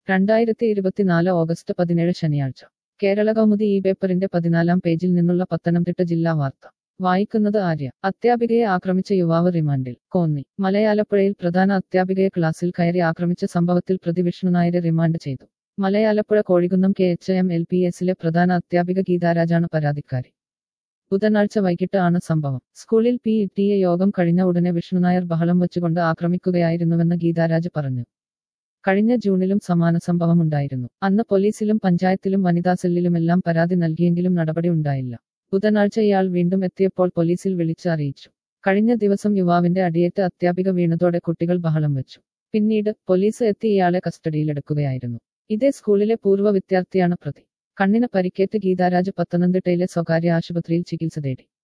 രണ്ടായിരത്തി ഇരുപത്തിനാല് ഓഗസ്റ്റ് പതിനേഴ് ശനിയാഴ്ച കേരള കൗമുദി ഈ പേപ്പറിന്റെ പതിനാലാം പേജിൽ നിന്നുള്ള പത്തനംതിട്ട ജില്ലാ വാർത്ത വായിക്കുന്നത് ആര്യ അധ്യാപികയെ ആക്രമിച്ച യുവാവ് റിമാൻഡിൽ കോന്നി മലയാലപ്പുഴയിൽ പ്രധാന അധ്യാപികയെ ക്ലാസ്സിൽ കയറി ആക്രമിച്ച സംഭവത്തിൽ പ്രതി വിഷ്ണു നായരെ റിമാൻഡ് ചെയ്തു Malayalappuzha Kozhikunnam K H M L P എസിലെ പ്രധാന അധ്യാപിക ഗീതാരാജാണ് പരാതിക്കാരി ബുധനാഴ്ച വൈകിട്ട് ആണ് സംഭവം സ്കൂളിൽ പി ടി എ യോഗം കഴിഞ്ഞ ഉടനെ വിഷ്ണുനായർ ബഹളം വെച്ചുകൊണ്ട് ആക്രമിക്കുകയായിരുന്നുവെന്ന് ഗീതാരാജ് പറഞ്ഞു കഴിഞ്ഞ ജൂണിലും സമാന സംഭവമുണ്ടായിരുന്നു അന്ന് പോലീസിലും പഞ്ചായത്തിലും വനിതാ സെല്ലിലുമെല്ലാം പരാതി നൽകിയെങ്കിലും നടപടി ഉണ്ടായില്ല ബുധനാഴ്ച ഇയാൾ വീണ്ടും എത്തിയപ്പോൾ പോലീസിൽ വിളിച്ച് അറിയിച്ചു കഴിഞ്ഞ ദിവസം യുവാവിന്റെ അടിയേറ്റ് അധ്യാപിക വീണതോടെ കുട്ടികൾ ബഹളം വെച്ചു പിന്നീട് പോലീസ് എത്തി ഇയാളെ കസ്റ്റഡിയിലെടുക്കുകയായിരുന്നു ഇതേ സ്കൂളിലെ പൂർവ്വ വിദ്യാർത്ഥിയാണ് പ്രതി കണ്ണിന് പരിക്കേറ്റ് ഗീതാരാജ് പത്തനംതിട്ടയിലെ സ്വകാര്യ ആശുപത്രിയിൽ ചികിത്സ തേടി